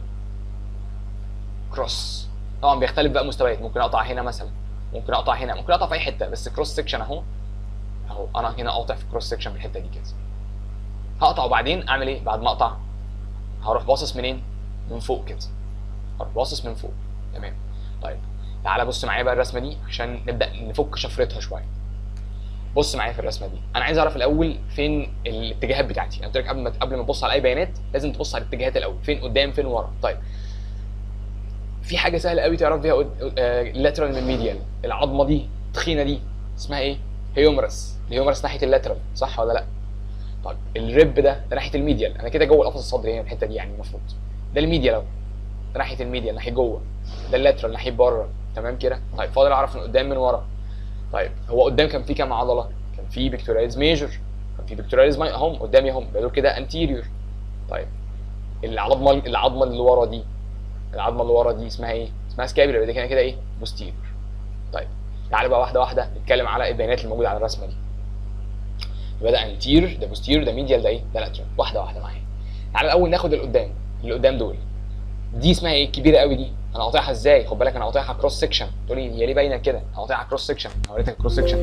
كروس طبعا بيختلف بقى مستويات ممكن اقطع هنا مثلا ممكن اقطع هنا ممكن اقطع في اي حته بس كروس سكشن اهو اهو انا هنا قاطع في كروس سكشن في الحته دي كده هقطع وبعدين اعمل ايه بعد ما اقطع هروح باصص منين من فوق كده هروح باصص من فوق تمام طيب تعالى بص معايا بقى الرسمه دي عشان نبدا نفك شفرتها شويه بص معايا في الرسمه دي انا عايز اعرف الاول فين الاتجاهات بتاعتي انا قلت لك قبل ما قبل ما تبص على اي بيانات لازم تبص على الاتجاهات الاول فين قدام فين ورا طيب في حاجه سهله قوي تعرف بيها اللاترال من الميديال العظمه دي التخينه دي اسمها ايه هيومرس الهيومرس ناحيه اللاترال صح ولا لا طيب الريب ده ده ناحيه الميديال انا كده جوه القفص الصدري هنا الحته دي يعني المفروض ده الميديال اهو ده ناحيه الميديال ناحيه جوه ده اللاترال ناحيه بره تمام كده طيب فاضل اعرف من قدام من ورا طيب هو قدام كان في كام عضله كان في بيكتورياليز ميجور كان في بيكتورياليز ماي اهم قدامي اهم دول كده انتيريور طيب العظمه العظمه اللي ورا دي العظمه اللي ورا دي اسمها ايه اسمها سكابيولار دي كده كده ايه بوستيريور طيب تعالى بقى واحده واحده نتكلم على البيانات اللي موجوده على الرسمه دي يبقى ده انتير ده بوستيريور ده ميديال ده ايه ده لاترال واحده واحده معايا تعالى الاول ناخد اللي قدام اللي قدام دول دي اسمها ايه الكبيره قوي دي انا قاطعها ازاي خد بالك انا قاطعها كروس سكشن تقول لي هي ليه باينه كده انا قاطعها كروس سكشن انا وريتك كروس سكشن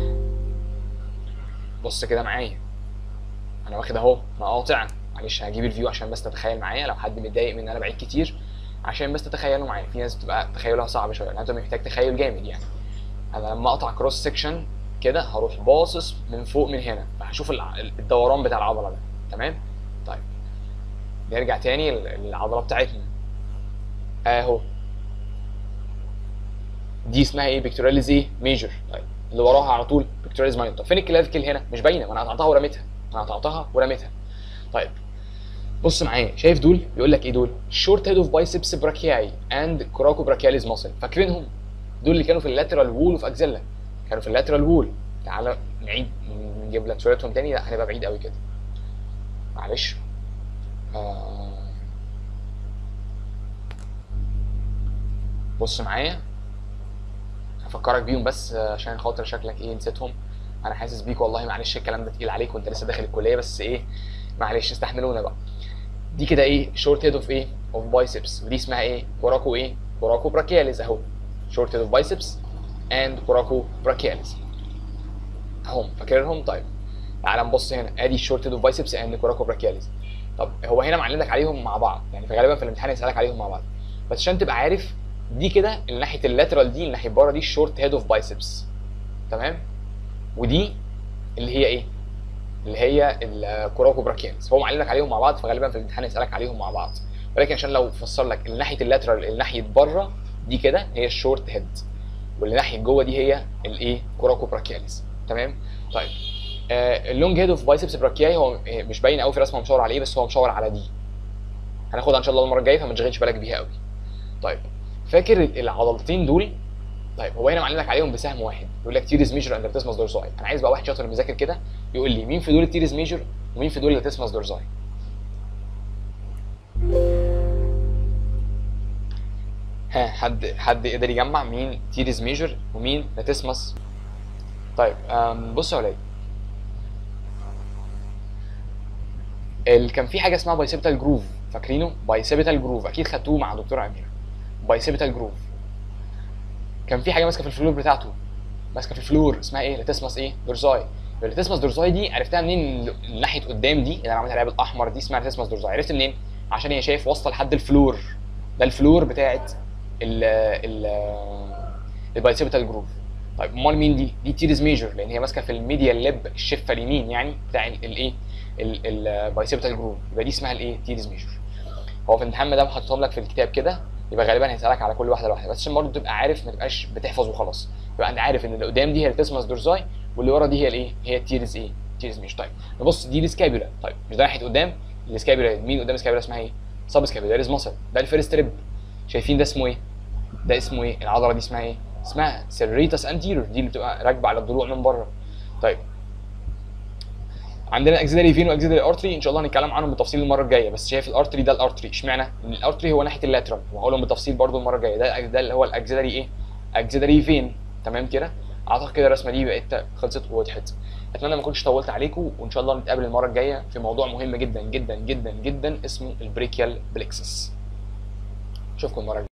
بص كده معايا انا واخد اهو انا قاطع معلش هجيب الفيو عشان بس تتخيل معايا لو حد متضايق من ان انا بعيد كتير عشان بس تتخيلوا معايا في ناس بتبقى تخيلها صعب شويه انت محتاج تخيل جامد يعني انا لما اقطع كروس سكشن كده هروح باصص من فوق من هنا فهشوف الع- الدوران بتاع العضله ده تمام طيب نرجع تاني للعضله بتاعتنا اهو دي اسمها ايه بيكتوراليز ايه ميجر طيب اللي وراها على طول بيكتوراليز ماينور طب فين الكلافيكل هنا مش باينه ما انا قطعتها ورميتها انا قطعتها ورميتها طيب بص معايا شايف دول بيقول لك ايه دول شورت هيد اوف بايسبس براكياي اند كوراكو براكياليز ماسل فاكرينهم دول اللي كانوا في اللاترال وول اوف اكزيلا كانوا في اللاترال وول تعالى نعيد نجيب لك صورتهم تاني لا هنبقى بعيد قوي كده معلش آه. بص معايا هفكرك بيهم بس عشان خاطر شكلك ايه نسيتهم انا حاسس بيك والله معلش الكلام ده تقيل عليك وانت لسه داخل الكليه بس ايه معلش استحملونا بقى دي كده ايه شورت هيد اوف ايه اوف بايسبس ودي اسمها ايه كوراكو ايه كوراكو براكياليز اهو شورت هيد اوف بايسبس اند كوراكو براكياليز اهم فاكرهم طيب تعال نبص هنا ادي الشورت هيد اوف بايسبس اند كوراكو براكياليز طب هو هنا معلم لك عليهم مع بعض يعني فغالبا في الامتحان يسالك عليهم مع بعض بس عشان تبقى عارف دي كده اللي ناحيه اللاترال دي اللي ناحيه بره دي الشورت هيد اوف بايسبس تمام ودي اللي هي ايه اللي هي الكوراكو براكيانز هو معلم لك عليهم مع بعض فغالبا في الامتحان يسالك عليهم مع بعض ولكن عشان لو فسر لك اللي ناحيه اللاترال اللي ناحيه بره دي كده هي الشورت هيد واللي ناحيه جوه دي هي الايه كوراكو براكياليز تمام طيب آه اللونج هيد اوف بايسبس براكياي هو آه، مش باين قوي في الرسمه مشاور على ايه بس هو مشاور على دي هناخدها ان شاء الله المره الجايه فما تشغلش بالك بيها قوي طيب فاكر العضلتين دول طيب هو هنا معلم لك عليهم بسهم واحد يقول لك تيريز ميجر اند لاتيسمس دورساي انا عايز بقى واحد شاطر مذاكر كده يقول لي مين في دول التيريز ميجر ومين في دول اللاتيسمس دورساي ها حد حد يقدر يجمع مين تيريز ميجر ومين لاتيسمس طيب أم، بصوا يا ولاد ال- كان في حاجه اسمها بايسيبيتال جروف فاكرينه بايسيبيتال جروف اكيد خدتوه مع دكتور اميره بايسيبيتال جروف كان في حاجه ماسكه في الفلور بتاعته ماسكه في الفلور اسمها ايه لاتسمس ايه دورزاي اللاتسمس دورزاي دي عرفتها منين ال- ناحيه قدام دي اللي انا عملت عليها بالاحمر دي اسمها لاتسمس دورزاي عرفت منين عشان هي شايف واصله لحد الفلور ده الفلور بتاعت ال ال البايسيبيتال جروف طيب امال مين دي؟ دي تيرز ميجر لان هي ماسكه في الميديال ليب الشفه اليمين يعني بتاع الايه؟ البايسيبيتال جروف يبقى دي اسمها الايه؟ تيرز ميجر هو في الامتحان ده حاططهم لك في الكتاب كده يبقى غالبا هيسالك على كل واحده لوحدها بس عشان برضه تبقى عارف ما تبقاش بتحفظ وخلاص يبقى انت عارف ان اللي قدام دي هي التسمس دورزاي واللي ورا دي هي الايه؟ هي التيرز ايه؟ تيرز ميجر طيب نبص دي السكابيولا طيب مش ده ناحيه قدام السكابيولا مين قدام السكابيولا اسمها ايه؟ سب سكابيولاريز ماسل ده الفيرست ريب شايفين ده اسمه ايه؟ ده اسمه ايه؟ العضله دي اسمها ايه؟ اسمها سيريتاس انتيرور دي اللي بتبقى راكبه على الضلوع من بره طيب عندنا اكسيلاري فين واكسيلاري ارتري ان شاء الله هنتكلم عنهم بالتفصيل المره الجايه بس شايف الارتري ده الارتري اشمعنى؟ ان الارتري هو ناحيه اللاترال وهقولهم بالتفصيل برده المره الجايه ده ده اللي هو الاكسيلاري ايه؟ اكسيلاري فين تمام كده؟ اعتقد كده الرسمه دي بقت خلصت ووضحت اتمنى ما اكونش طولت عليكم وان شاء الله نتقابل المره الجايه في موضوع مهم جدا جدا جدا جدا اسمه البريكيال بليكسس اشوفكم المره الجايه